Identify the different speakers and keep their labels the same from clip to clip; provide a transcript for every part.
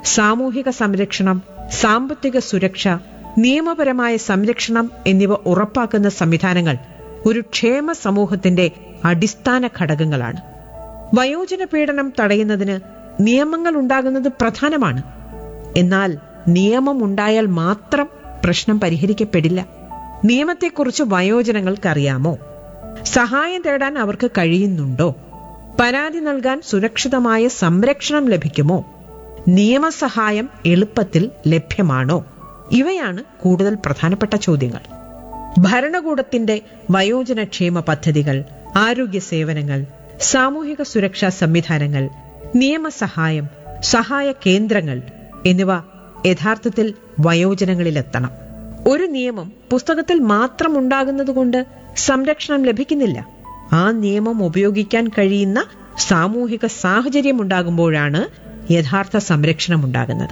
Speaker 1: സാമൂഹിക സംരക്ഷണം സാമ്പത്തിക സുരക്ഷ നിയമപരമായ സംരക്ഷണം എന്നിവ ഉറപ്പാക്കുന്ന സംവിധാനങ്ങൾ ഒരു ക്ഷേമ സമൂഹത്തിന്റെ അടിസ്ഥാന ഘടകങ്ങളാണ് വയോജന പീഡനം തടയുന്നതിന് നിയമങ്ങൾ ഉണ്ടാകുന്നത് പ്രധാനമാണ് എന്നാൽ നിയമം ഉണ്ടായാൽ മാത്രം പ്രശ്നം പരിഹരിക്കപ്പെടില്ല നിയമത്തെക്കുറിച്ച് വയോജനങ്ങൾക്കറിയാമോ സഹായം തേടാൻ അവർക്ക് കഴിയുന്നുണ്ടോ പരാതി നൽകാൻ സുരക്ഷിതമായ സംരക്ഷണം ലഭിക്കുമോ നിയമസഹായം എളുപ്പത്തിൽ ലഭ്യമാണോ ഇവയാണ് കൂടുതൽ പ്രധാനപ്പെട്ട ചോദ്യങ്ങൾ ഭരണകൂടത്തിന്റെ വയോജനക്ഷേമ പദ്ധതികൾ ആരോഗ്യ സേവനങ്ങൾ സാമൂഹിക സുരക്ഷാ സംവിധാനങ്ങൾ നിയമസഹായം സഹായ കേന്ദ്രങ്ങൾ എന്നിവ യഥാർത്ഥത്തിൽ വയോജനങ്ങളിലെത്തണം ഒരു നിയമം പുസ്തകത്തിൽ മാത്രം ഉണ്ടാകുന്നതുകൊണ്ട് സംരക്ഷണം ലഭിക്കുന്നില്ല ആ നിയമം ഉപയോഗിക്കാൻ കഴിയുന്ന സാമൂഹിക സാഹചര്യം ഉണ്ടാകുമ്പോഴാണ് യഥാർത്ഥ സംരക്ഷണം ഉണ്ടാകുന്നത്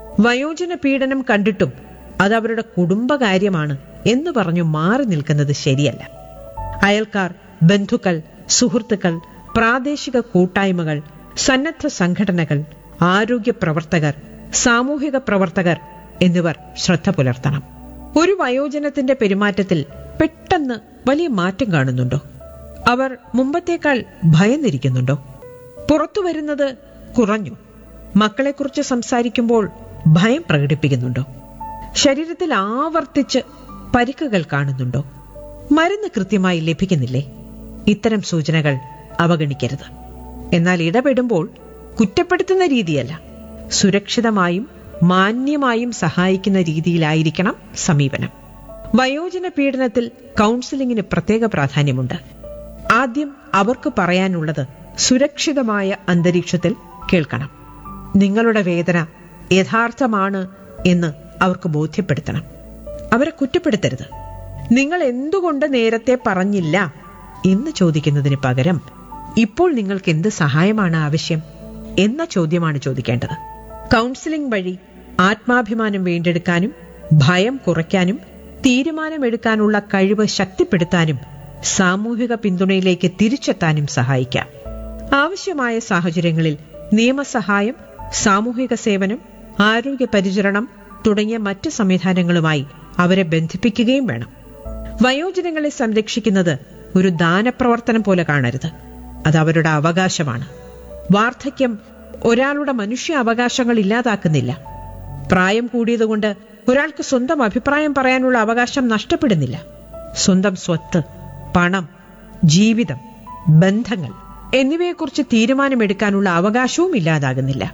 Speaker 1: വയോജന പീഡനം കണ്ടിട്ടും അത് അവരുടെ കുടുംബകാര്യമാണ് എന്ന് പറഞ്ഞു മാറി നിൽക്കുന്നത് ശരിയല്ല അയൽക്കാർ ബന്ധുക്കൾ സുഹൃത്തുക്കൾ പ്രാദേശിക കൂട്ടായ്മകൾ സന്നദ്ധ സംഘടനകൾ ആരോഗ്യ പ്രവർത്തകർ സാമൂഹിക പ്രവർത്തകർ എന്നിവർ ശ്രദ്ധ പുലർത്തണം ഒരു വയോജനത്തിന്റെ പെരുമാറ്റത്തിൽ പെട്ടെന്ന് വലിയ മാറ്റം കാണുന്നുണ്ടോ അവർ മുമ്പത്തേക്കാൾ ഭയന്നിരിക്കുന്നുണ്ടോ പുറത്തു വരുന്നത് കുറഞ്ഞു മക്കളെക്കുറിച്ച് സംസാരിക്കുമ്പോൾ ഭയം പ്രകടിപ്പിക്കുന്നുണ്ടോ ശരീരത്തിൽ ആവർത്തിച്ച് പരിക്കുകൾ കാണുന്നുണ്ടോ മരുന്ന് കൃത്യമായി ലഭിക്കുന്നില്ലേ ഇത്തരം സൂചനകൾ അവഗണിക്കരുത് എന്നാൽ ഇടപെടുമ്പോൾ കുറ്റപ്പെടുത്തുന്ന രീതിയല്ല സുരക്ഷിതമായും മാന്യമായും സഹായിക്കുന്ന രീതിയിലായിരിക്കണം സമീപനം വയോജന പീഡനത്തിൽ കൗൺസിലിംഗിന് പ്രത്യേക പ്രാധാന്യമുണ്ട് ആദ്യം അവർക്ക് പറയാനുള്ളത് സുരക്ഷിതമായ അന്തരീക്ഷത്തിൽ കേൾക്കണം നിങ്ങളുടെ വേദന യഥാർത്ഥമാണ് എന്ന് അവർക്ക് ബോധ്യപ്പെടുത്തണം അവരെ കുറ്റപ്പെടുത്തരുത് നിങ്ങൾ എന്തുകൊണ്ട് നേരത്തെ പറഞ്ഞില്ല എന്ന് ചോദിക്കുന്നതിന് പകരം ഇപ്പോൾ നിങ്ങൾക്ക് എന്ത് സഹായമാണ് ആവശ്യം എന്ന ചോദ്യമാണ് ചോദിക്കേണ്ടത് കൗൺസിലിംഗ് വഴി ആത്മാഭിമാനം വീണ്ടെടുക്കാനും ഭയം കുറയ്ക്കാനും തീരുമാനമെടുക്കാനുള്ള കഴിവ് ശക്തിപ്പെടുത്താനും സാമൂഹിക പിന്തുണയിലേക്ക് തിരിച്ചെത്താനും സഹായിക്കാം ആവശ്യമായ സാഹചര്യങ്ങളിൽ നിയമസഹായം സാമൂഹിക സേവനം ആരോഗ്യ പരിചരണം തുടങ്ങിയ മറ്റ് സംവിധാനങ്ങളുമായി അവരെ ബന്ധിപ്പിക്കുകയും വേണം വയോജനങ്ങളെ സംരക്ഷിക്കുന്നത് ഒരു ദാനപ്രവർത്തനം പോലെ കാണരുത് അത് അവരുടെ അവകാശമാണ് വാർദ്ധക്യം ഒരാളുടെ മനുഷ്യ അവകാശങ്ങൾ ഇല്ലാതാക്കുന്നില്ല പ്രായം കൂടിയതുകൊണ്ട് ഒരാൾക്ക് സ്വന്തം അഭിപ്രായം പറയാനുള്ള അവകാശം നഷ്ടപ്പെടുന്നില്ല സ്വന്തം സ്വത്ത് പണം ജീവിതം ബന്ധങ്ങൾ എന്നിവയെക്കുറിച്ച് തീരുമാനമെടുക്കാനുള്ള അവകാശവും ഇല്ലാതാകുന്നില്ല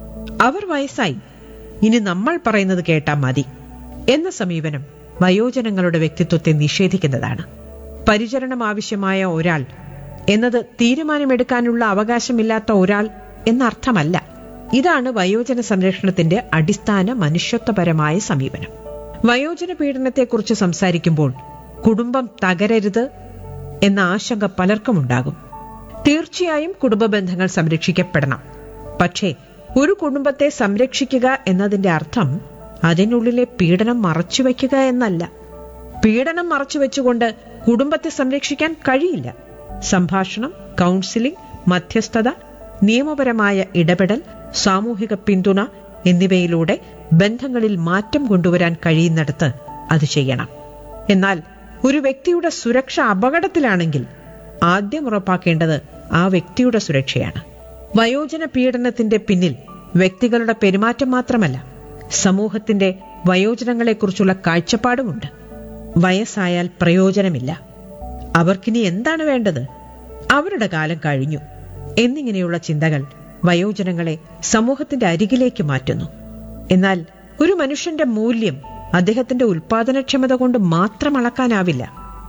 Speaker 1: അവർ വയസ്സായി ഇനി നമ്മൾ പറയുന്നത് കേട്ടാൽ മതി എന്ന സമീപനം വയോജനങ്ങളുടെ വ്യക്തിത്വത്തെ നിഷേധിക്കുന്നതാണ് പരിചരണം ആവശ്യമായ ഒരാൾ എന്നത് തീരുമാനമെടുക്കാനുള്ള അവകാശമില്ലാത്ത ഒരാൾ എന്നർത്ഥമല്ല ഇതാണ് വയോജന സംരക്ഷണത്തിന്റെ അടിസ്ഥാന മനുഷ്യത്വപരമായ സമീപനം വയോജന പീഡനത്തെക്കുറിച്ച് സംസാരിക്കുമ്പോൾ കുടുംബം തകരരുത് എന്ന ആശങ്ക പലർക്കും ഉണ്ടാകും തീർച്ചയായും കുടുംബ ബന്ധങ്ങൾ സംരക്ഷിക്കപ്പെടണം പക്ഷേ ഒരു കുടുംബത്തെ സംരക്ഷിക്കുക എന്നതിന്റെ അർത്ഥം അതിനുള്ളിലെ പീഡനം മറച്ചുവെക്കുക എന്നല്ല പീഡനം മറച്ചുവെച്ചുകൊണ്ട് കുടുംബത്തെ സംരക്ഷിക്കാൻ കഴിയില്ല സംഭാഷണം കൗൺസിലിംഗ് മധ്യസ്ഥത നിയമപരമായ ഇടപെടൽ സാമൂഹിക പിന്തുണ എന്നിവയിലൂടെ ബന്ധങ്ങളിൽ മാറ്റം കൊണ്ടുവരാൻ കഴിയുന്നിടത്ത് അത് ചെയ്യണം എന്നാൽ ഒരു വ്യക്തിയുടെ സുരക്ഷ അപകടത്തിലാണെങ്കിൽ ആദ്യം ഉറപ്പാക്കേണ്ടത് ആ വ്യക്തിയുടെ സുരക്ഷയാണ് വയോജന പീഡനത്തിന്റെ പിന്നിൽ വ്യക്തികളുടെ പെരുമാറ്റം മാത്രമല്ല സമൂഹത്തിന്റെ വയോജനങ്ങളെക്കുറിച്ചുള്ള കാഴ്ചപ്പാടുമുണ്ട് വയസ്സായാൽ പ്രയോജനമില്ല അവർക്കിനി എന്താണ് വേണ്ടത് അവരുടെ കാലം കഴിഞ്ഞു എന്നിങ്ങനെയുള്ള ചിന്തകൾ വയോജനങ്ങളെ സമൂഹത്തിന്റെ അരികിലേക്ക് മാറ്റുന്നു എന്നാൽ ഒരു മനുഷ്യന്റെ മൂല്യം അദ്ദേഹത്തിന്റെ ഉൽപാദനക്ഷമത കൊണ്ട് മാത്രം അളക്കാനാവില്ല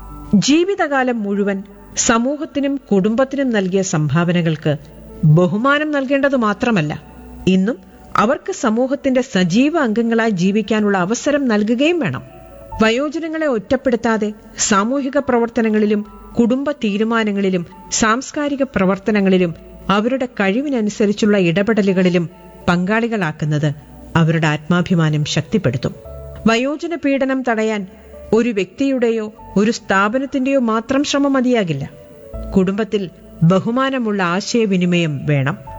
Speaker 1: ജീവിതകാലം മുഴുവൻ സമൂഹത്തിനും കുടുംബത്തിനും നൽകിയ സംഭാവനകൾക്ക് ബഹുമാനം നൽകേണ്ടത് മാത്രമല്ല ഇന്നും അവർക്ക് സമൂഹത്തിന്റെ സജീവ അംഗങ്ങളായി ജീവിക്കാനുള്ള അവസരം നൽകുകയും വേണം വയോജനങ്ങളെ ഒറ്റപ്പെടുത്താതെ സാമൂഹിക പ്രവർത്തനങ്ങളിലും കുടുംബ തീരുമാനങ്ങളിലും സാംസ്കാരിക പ്രവർത്തനങ്ങളിലും അവരുടെ കഴിവിനനുസരിച്ചുള്ള ഇടപെടലുകളിലും പങ്കാളികളാക്കുന്നത് അവരുടെ ആത്മാഭിമാനം ശക്തിപ്പെടുത്തും വയോജന പീഡനം തടയാൻ ഒരു വ്യക്തിയുടെയോ ഒരു സ്ഥാപനത്തിന്റെയോ മാത്രം ശ്രമം മതിയാകില്ല കുടുംബത്തിൽ ബഹുമാനമുള്ള ആശയവിനിമയം വേണം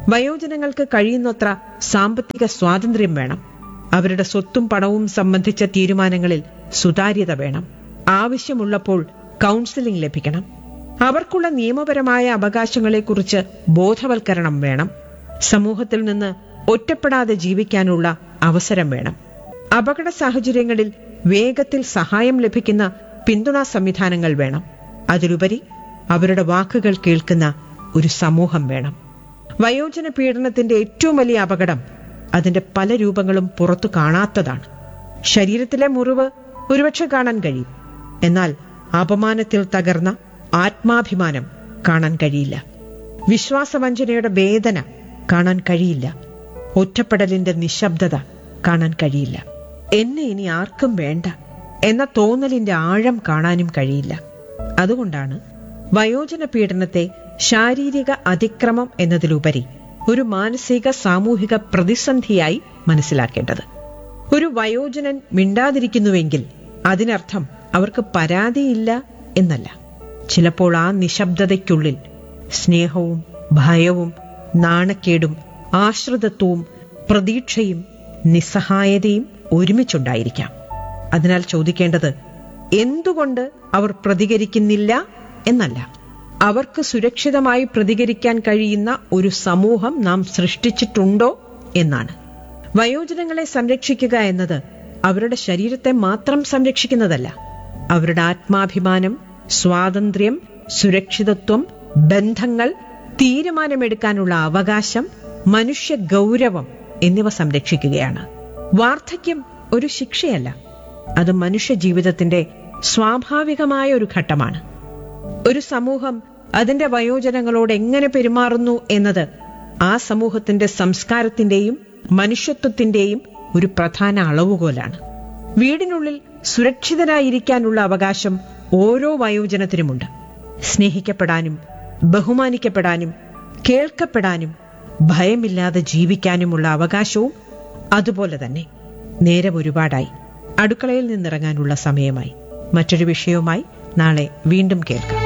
Speaker 1: വയോജനങ്ങൾക്ക് കഴിയുന്നത്ര സാമ്പത്തിക സ്വാതന്ത്ര്യം വേണം അവരുടെ സ്വത്തും പണവും സംബന്ധിച്ച തീരുമാനങ്ങളിൽ സുതാര്യത വേണം ആവശ്യമുള്ളപ്പോൾ കൗൺസിലിംഗ് ലഭിക്കണം അവർക്കുള്ള നിയമപരമായ അവകാശങ്ങളെക്കുറിച്ച് ബോധവൽക്കരണം വേണം സമൂഹത്തിൽ നിന്ന് ഒറ്റപ്പെടാതെ ജീവിക്കാനുള്ള അവസരം വേണം അപകട സാഹചര്യങ്ങളിൽ വേഗത്തിൽ സഹായം ലഭിക്കുന്ന പിന്തുണാ സംവിധാനങ്ങൾ വേണം അതിലുപരി അവരുടെ വാക്കുകൾ കേൾക്കുന്ന ഒരു സമൂഹം വേണം വയോജന പീഡനത്തിന്റെ ഏറ്റവും വലിയ അപകടം അതിന്റെ പല രൂപങ്ങളും പുറത്തു കാണാത്തതാണ് ശരീരത്തിലെ മുറിവ് ഒരുപക്ഷെ കാണാൻ കഴിയും എന്നാൽ അപമാനത്തിൽ തകർന്ന ആത്മാഭിമാനം കാണാൻ കഴിയില്ല വിശ്വാസവഞ്ചനയുടെ വേദന കാണാൻ കഴിയില്ല ഒറ്റപ്പെടലിന്റെ നിശബ്ദത കാണാൻ കഴിയില്ല എന്നെ ഇനി ആർക്കും വേണ്ട എന്ന തോന്നലിന്റെ ആഴം കാണാനും കഴിയില്ല അതുകൊണ്ടാണ് വയോജന പീഡനത്തെ ശാരീരിക അതിക്രമം എന്നതിലുപരി ഒരു മാനസിക സാമൂഹിക പ്രതിസന്ധിയായി മനസ്സിലാക്കേണ്ടത് ഒരു വയോജനൻ മിണ്ടാതിരിക്കുന്നുവെങ്കിൽ അതിനർത്ഥം അവർക്ക് പരാതിയില്ല എന്നല്ല ചിലപ്പോൾ ആ നിശബ്ദതയ്ക്കുള്ളിൽ സ്നേഹവും ഭയവും നാണക്കേടും ആശ്രിതത്വവും പ്രതീക്ഷയും നിസ്സഹായതയും ഒരുമിച്ചുണ്ടായിരിക്കാം അതിനാൽ ചോദിക്കേണ്ടത് എന്തുകൊണ്ട് അവർ പ്രതികരിക്കുന്നില്ല എന്നല്ല അവർക്ക് സുരക്ഷിതമായി പ്രതികരിക്കാൻ കഴിയുന്ന ഒരു സമൂഹം നാം സൃഷ്ടിച്ചിട്ടുണ്ടോ എന്നാണ് വയോജനങ്ങളെ സംരക്ഷിക്കുക എന്നത് അവരുടെ ശരീരത്തെ മാത്രം സംരക്ഷിക്കുന്നതല്ല അവരുടെ ആത്മാഭിമാനം സ്വാതന്ത്ര്യം സുരക്ഷിതത്വം ബന്ധങ്ങൾ തീരുമാനമെടുക്കാനുള്ള അവകാശം മനുഷ്യ ഗൗരവം എന്നിവ സംരക്ഷിക്കുകയാണ് വാർദ്ധക്യം ഒരു ശിക്ഷയല്ല അത് മനുഷ്യ ജീവിതത്തിന്റെ സ്വാഭാവികമായ ഒരു ഘട്ടമാണ് ഒരു സമൂഹം അതിന്റെ വയോജനങ്ങളോട് എങ്ങനെ പെരുമാറുന്നു എന്നത് ആ സമൂഹത്തിന്റെ സംസ്കാരത്തിന്റെയും മനുഷ്യത്വത്തിന്റെയും ഒരു പ്രധാന അളവുകോലാണ് വീടിനുള്ളിൽ സുരക്ഷിതരായിരിക്കാനുള്ള അവകാശം ഓരോ വയോജനത്തിനുമുണ്ട് സ്നേഹിക്കപ്പെടാനും ബഹുമാനിക്കപ്പെടാനും കേൾക്കപ്പെടാനും ഭയമില്ലാതെ ജീവിക്കാനുമുള്ള അവകാശവും അതുപോലെ തന്നെ നേരം ഒരുപാടായി അടുക്കളയിൽ നിന്നിറങ്ങാനുള്ള സമയമായി മറ്റൊരു വിഷയവുമായി നാളെ വീണ്ടും കേൾക്കാം